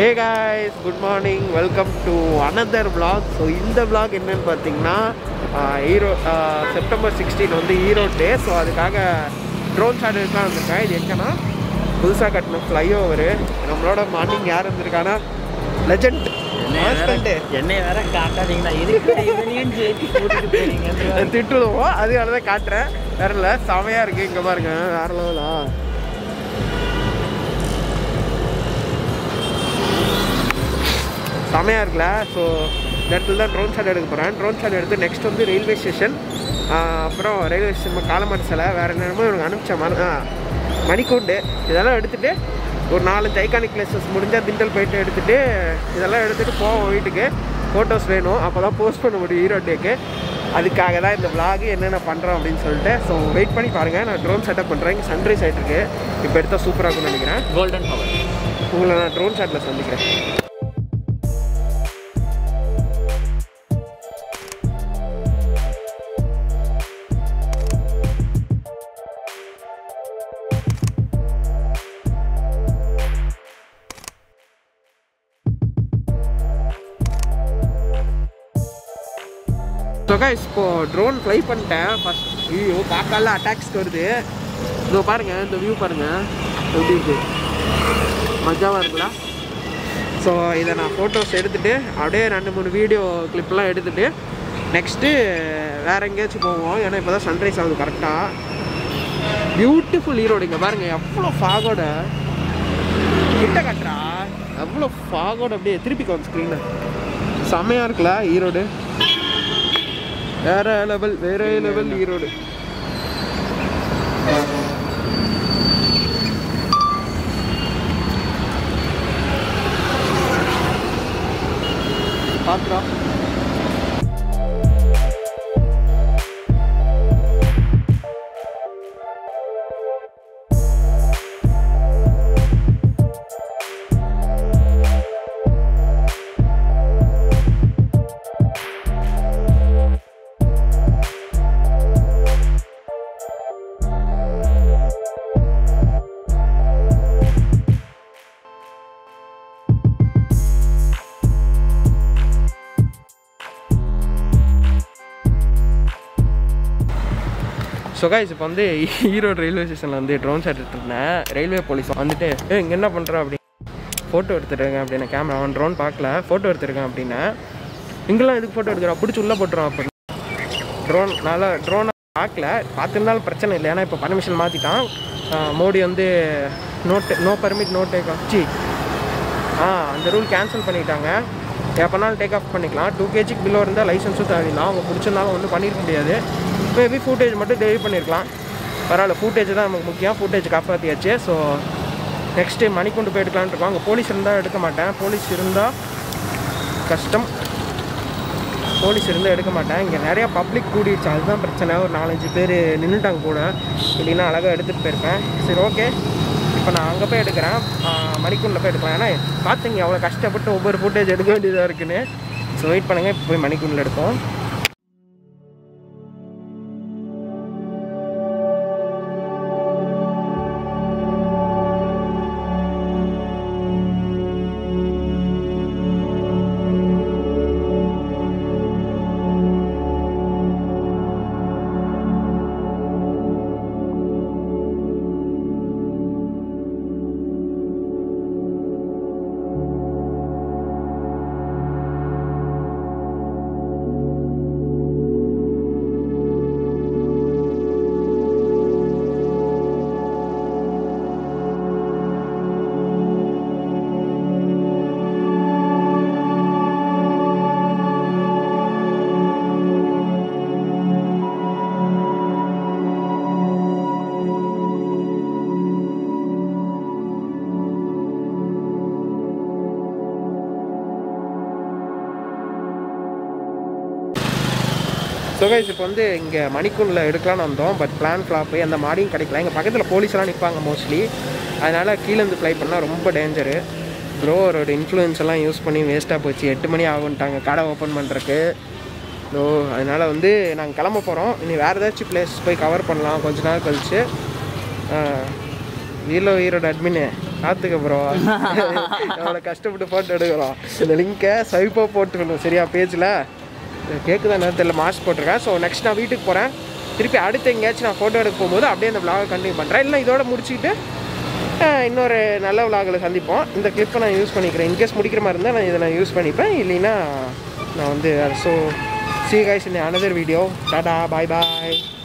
hey guys good morning welcome to another vlog so இந்த vlog என்னன்னு பார்த்தீங்கன்னா ஆஹ், ஈரோ ஆஹ், September sixteen வந்து ஈரோடு டே ஸோ அதுக்காக ட்ரோன் ஷாட் எடுக்கலாம் வந்திருக்கேன் இது எங்கன்னா புதுசாக கட்டின ஃப்ளைஓவரு நம்மளோட மார்னிங் யார் இருந்திருக்கானா லெஜண்ட் என்னை வேற காட்டாதீங்களா இதுக்கு இவனையும் சேர்த்து கூட்டிட்டு போறீங்க திட்டுடுவோம் அதனால தான் காட்டுறேன் வேற இல்லை செமையாக இருக்குது இங்கே பாருங்க வேற லெவலா செமையாக இருக்குல்ல ஸோ இந்த இடத்துல தான் ட்ரோன் ஷாட் எடுக்க போகிறேன் ட்ரோன் ஷாட் எடுத்து நெக்ஸ்ட் வந்து ரயில்வே ஸ்டேஷன் அப்புறம் ரயில்வே ஸ்டேஷன் காலமாட்டு சிலை வேறு என்னமோ எனக்கு அனுப்பிச்சேன் மன ஆ, மணிக்கூண்டு இதெல்லாம் எடுத்துகிட்டு ஒரு நாலஞ்சு ஐகானிக் பிளேசஸ் முடிஞ்சால் திண்டல் போயிட்டு எடுத்துகிட்டு இதெல்லாம் எடுத்துகிட்டு போவோம் வீட்டுக்கு ஃபோட்டோஸ் வேணும் அப்போ தான் போஸ்ட் பண்ண முடியும் ஈரோட்டுக்கு அதுக்காக தான் இந்த vlog என்னென்ன பண்ணுறோம் அப்படின்னு சொல்லிட்டு ஸோ வெயிட் பண்ணி பாருங்கள் நான் ட்ரோன் செட்டப் பண்ணுறேன் இங்கே சன்ரைஸ் ஆகிட்டு இருக்கு இப்போ எடுத்தால் சூப்பராக இருக்கும்னு நினைக்கிறேன் கோல்டன் பவர் உங்களை நான் ட்ரோன் ஷாட்டில் சந்திக்கிறேன் ஸோ கைஸ் இப்போ ட்ரோன் ஃப்ளை பண்ணிட்டேன் ஃபஸ்ட் ஐயோ காக்கால அட்டாக்ஸ்க்கு வருது இதோ பாருங்க இந்த வியூ பாருங்க எப்படி இருக்கு மஜாவாக இருக்குல்ல ஸோ இதை நான் ஃபோட்டோஸ் எடுத்துகிட்டு அப்படியே ரெண்டு மூணு வீடியோ கிளிப்லாம் எடுத்துகிட்டு நெக்ஸ்ட்டு வேற எங்கேயாச்சும் போவோம் ஏன்னா இப்போ தான் சன்ரைஸ் ஆகுது கரெக்டாக பியூட்டிஃபுல் ஈரோடு இங்கே பாருங்க எவ்வளோ ஃபாகோட கிட்ட கட்டுறா எவ்வளோ ஃபாகோட அப்படியே திருப்பிக்கோ ஸ்க்ரீனை செம்மையாக இருக்குல்ல ஈரோடு வேற லெவல் வேற லெவல் ஈரோடு பாத்துடா ஸோ கைஸ் இப்போ வந்து ஈரோடு ரயில்வே ஸ்டேஷனில் வந்து ட்ரோன் ஷாட் எடுத்துருந்தேன் ரயில்வே போலீஸ் வந்துட்டு ஏ இங்கே என்ன பண்ணுற அப்படி ஃபோட்டோ எடுத்துருக்கேன் அப்படின்னு கேமரா அவன் ட்ரோன் பார்க்கல ஃபோட்டோ எடுத்துருக்கேன் அப்படின்னா இங்கெல்லாம் எதுக்கு ஃபோட்டோ எடுக்கிறா பிடிச்சி உள்ளே போட்டுரும் அப்போ ட்ரோன் நல்லா ட்ரோனை பார்க்கல பார்த்துருந்தாலும் பிரச்சனை இல்லை ஏன்னா இப்போ பர்மிஷன் மாற்றிட்டான் மோடி வந்து note no permit no take off சி ஆ அந்த ரூல் கேன்சல் பண்ணிட்டாங்க எப்போனாலும் டேக் ஆஃப் பண்ணிக்கலாம் டூ கேஜிக்கு பிலோ இருந்தால் லைசன்ஸும் தேவையில்லை அவங்க பிடிச்சிருந்தாலும் ஒன்றும் பண்ணியிருக்க முடியாது மேபி ஃபுட்டேஜ் மட்டும் டெலிவரி பண்ணியிருக்கலாம் பரவாயில்ல ஃபுட்டேஜ் தான் நமக்கு முக்கியம் ஃபுட்டேஜ் காப்பாற்றியாச்சு ஸோ நெக்ஸ்ட்டு மணி கொண்டு போய் எடுக்கலான்னு இருக்கோம் அங்கே போலீஸ் இருந்தால் எடுக்க மாட்டேன் போலீஸ் இருந்தால் கஷ்டம் போலீஸ் இருந்தால் எடுக்க மாட்டேன் இங்கே நிறையா பப்ளிக் கூடிடுச்சு அதுதான் பிரச்சனை ஒரு நாலஞ்சு பேர் நின்றுட்டாங்க கூட இல்லைன்னா அழகாக எடுத்துகிட்டு போயிருப்பேன் சரி ஓகே இப்போ நான் அங்கே போய் எடுக்கிறேன் மணிக்குண்டில் போய் எடுக்கலாம் ஏன்னா பார்த்துங்க எவ்வளோ கஷ்டப்பட்டு ஒவ்வொரு ஃபுட்டேஜ் எடுக்க வேண்டியதாக இருக்குன்னு ஸோ வெயிட் பண்ணுங்கள் இப்போ போய் மணிக்குண்டில் எடுப்போம் ஸோ கைஸ் இப்போ வந்து இங்கே மணிக்கூண்டில் எடுக்கலாம்னு வந்தோம் பட் பிளான் ஃப்ளாப்பு அந்த மாடியும் கிடைக்கல எங்கள் பக்கத்தில் போலீஸ்லாம் நிற்பாங்க மோஸ்ட்லி அதனால் கீழேருந்து ஃப்ளை பண்ணால் ரொம்ப டேஞ்சரு ப்ரோ அவரோட இன்ஃப்ளூயன்ஸ் எல்லாம் யூஸ் பண்ணி வேஸ்ட்டாக போச்சு எட்டு மணி ஆகுன்ட்டாங்க கடை ஓப்பன் பண்ணுறக்கு ஸோ அதனால் வந்து நாங்கள் கிளம்ப போகிறோம் இனி வேறு ஏதாச்சும் பிளேஸ் போய் கவர் பண்ணலாம் கொஞ்ச நாள் கழிச்சு வீரோ ஈரோட அட்மின் பார்த்துக்க ப்ரோ எவ்வளோ கஷ்டப்பட்டு ஃபோட்டோ எடுக்கிறோம் இந்த லிங்கை சைப்பாக போட்டுக்கணும் சரியா பேஜில் கேட்குதா என்ன தெரியல மாஸ்க் போட்டிருக்கேன் ஸோ நெக்ஸ்ட் நான் வீட்டுக்கு போகிறேன் திருப்பி அடுத்து எங்கேயாச்சும் நான் ஃபோட்டோ எடுக்க போகும்போது அப்படியே அந்த vlog கண்டினியூ பண்ணுறேன் இல்லை இதோட முடிச்சுக்கிட்டு அஹ், இன்னொரு நல்ல விலாகில் சந்திப்போம் இந்த கிளிப்பை நான் யூஸ் பண்ணிக்கிறேன் இன்கேஸ் முடிக்கிற மாதிரி இருந்தால் நான் இதை நான் யூஸ் பண்ணிப்பேன் இல்லைன்னா நான் வந்து so see guys in another video டாடா பாய் பாய்